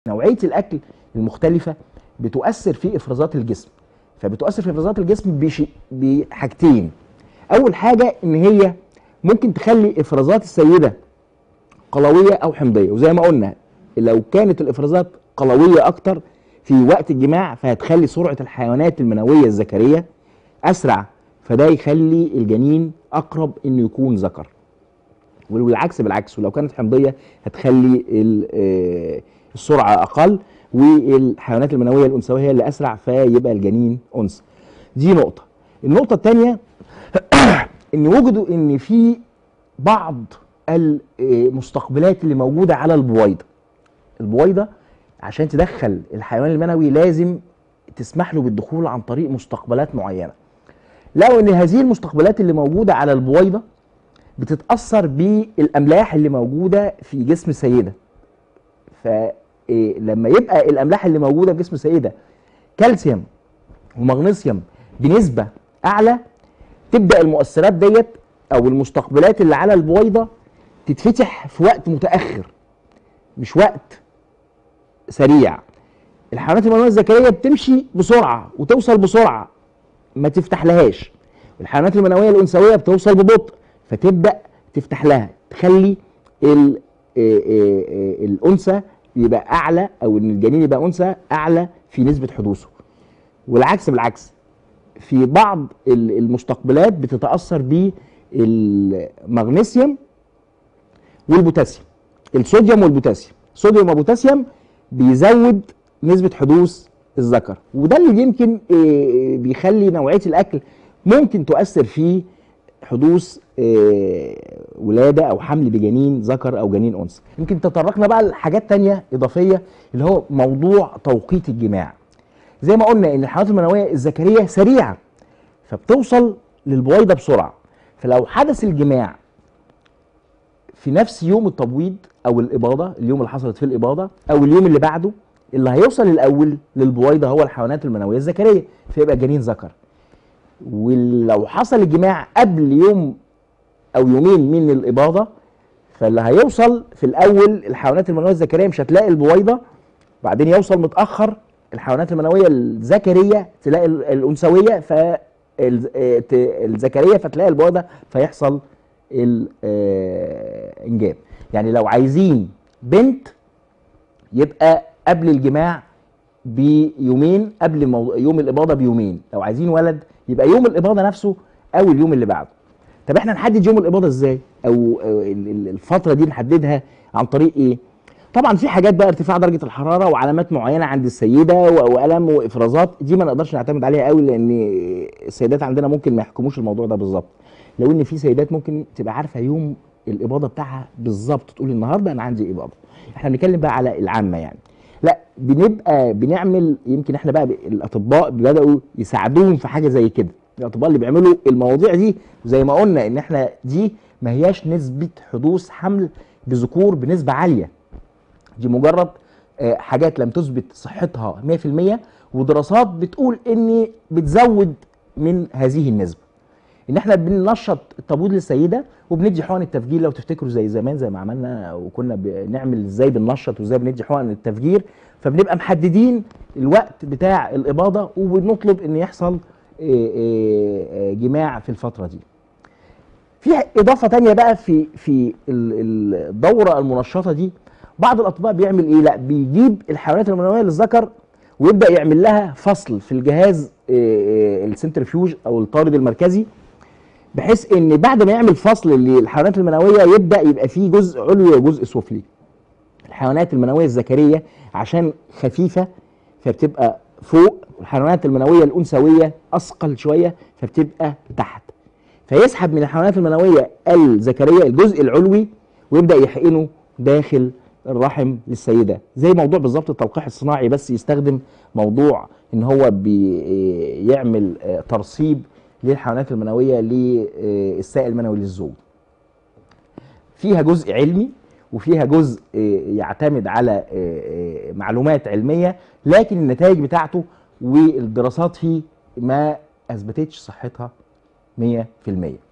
نوعيه الاكل المختلفه بتؤثر في افرازات الجسم فبتؤثر في افرازات الجسم بشيء بحاجتين اول حاجه ان هي ممكن تخلي افرازات السيده قلويه او حمضيه وزي ما قلنا لو كانت الافرازات قلويه اكتر في وقت الجماع فهتخلي سرعه الحيوانات المنويه الذكريه اسرع فده يخلي الجنين اقرب انه يكون ذكر والعكس بالعكس ولو كانت حمضيه هتخلي ال- آه، السرعه اقل والحيوانات المنويه الانثويه هي اللي اسرع فيبقى الجنين انثى دي نقطه النقطه الثانيه ان وجدوا ان في بعض المستقبلات اللي موجوده على البويضه البويضه عشان تدخل الحيوان المنوي لازم تسمح له بالدخول عن طريق مستقبلات معينه لقوا ان هذه المستقبلات اللي موجوده على البويضه بتتاثر بالاملاح اللي موجوده في جسم السيده فلما يبقى الاملاح اللي موجوده في جسم السيده كالسيوم ومغنيسيوم بنسبه اعلى تبدا المؤثرات ديت او المستقبلات اللي على البويضه تتفتح في وقت متاخر مش وقت سريع الحيوانات المنويه الذكريه بتمشي بسرعه وتوصل بسرعه ما تفتح لهاش الحيوانات المنويه الانثويه بتوصل ببطء فتبدا تفتح لها تخلي ال- آه، آه، آه، الانثى يبقى اعلى او ان الجنين يبقى انثى اعلى في نسبه حدوثه والعكس بالعكس في بعض ال- المستقبلات بتتاثر بالمغنيسيوم والبوتاسيوم الصوديوم والبوتاسيوم الصوديوم والبوتاسيوم بيزود نسبة حدوث الذكر وده اللي يمكن آه، بيخلي نوعية الأكل ممكن تؤثر في حدوث آه، ولادة أو حمل بجنين ذكر أو جنين أنثى يمكن تطرقنا بقى لحاجات تانية إضافية اللي هو موضوع توقيت الجماع زي ما قلنا ان الحيوانات المنويه الذكريه سريعه فبتوصل للبويضه بسرعه فلو حدث الجماع في نفس يوم التبويض او الاباضه اليوم اللي حصلت فيه الاباضه او اليوم اللي بعده اللي هيوصل الاول للبويضه هو الحيوانات المنويه الذكريه فيبقى جنين ذكر ولو حصل الجماع قبل يوم او يومين من الاباضه فاللي هيوصل في الاول الحيوانات المنويه الذكريه مش هتلاقي البويضه بعدين يوصل متاخر الحيوانات المنويه الذكريه تلاقي ال- الانثويه ف ال- آه، ت- الذكريه فتلاقي البويضه فيحصل الانجاب يعني لو عايزين بنت يبقى قبل الجماع بيومين قبل مو... يوم الاباضه بيومين لو عايزين ولد يبقى يوم الاباضه نفسه او اليوم اللي بعده طب احنا نحدد يوم الاباضه ازاي او أو ال- ال- الفتره دي نحددها عن طريق ايه طبعا في حاجات بقى ارتفاع درجه الحراره وعلامات معينه عند السيده و- والم وافرازات دي ما نقدرش نعتمد عليها قوي لان السيدات عندنا ممكن ما يحكموش الموضوع ده بالظبط لو ان في سيدات ممكن تبقى عارفه يوم الاباضه بتاعها بالظبط تقول النهارده انا عندي اباضه احنا بنتكلم بقى على العامه يعني لا بنبقى بنعمل يمكن احنا بقى ب- الاطباء بداوا يساعدوهم في حاجه زي كده الاطباء اللي بيعملوا المواضيع دي زي ما قلنا ان احنا دي ما هياش نسبه حدوث حمل بذكور بنسبه عاليه دي مجرد آه، حاجات لم تثبت صحتها 100% ودراسات بتقول ان بتزود من هذه النسبه ان احنا بننشط التبويض للسيده وبندي حقن التفجير لو تفتكروا زي زمان زي ما عملنا وكنا بنعمل ازاي بننشط وازاي بندي حقن التفجير فبنبقى محددين الوقت بتاع الاباضه وبنطلب ان يحصل آه، آه، آه، جماع في الفتره دي في اضافه تانية بقى في في ال- ال- الدوره المنشطه دي بعض الاطباء بيعمل ايه لا بيجيب الحيوانات المنويه للذكر ويبدا يعمل لها فصل في الجهاز آه، آه، السنترفيوج او الطارد المركزي بحيث ان بعد ما يعمل فصل للحيوانات المنويه يبدا يبقى فيه جزء علوي وجزء سفلي الحيوانات المنويه الذكريه عشان خفيفه فبتبقى فوق والحيوانات المنويه الانثويه اثقل شويه فبتبقى تحت فيسحب من الحيوانات المنويه الذكريه الجزء العلوي ويبدا يحقنه داخل الرحم للسيده زي موضوع بالظبط التلقيح الصناعي بس يستخدم موضوع ان هو بيعمل ترسيب للحيوانات المنويه للسائل المنوي للزوج فيها جزء علمي وفيها جزء آه، يعتمد على آه، آه، معلومات علميه لكن النتائج بتاعته والدراسات فيه ما اثبتتش صحتها 100%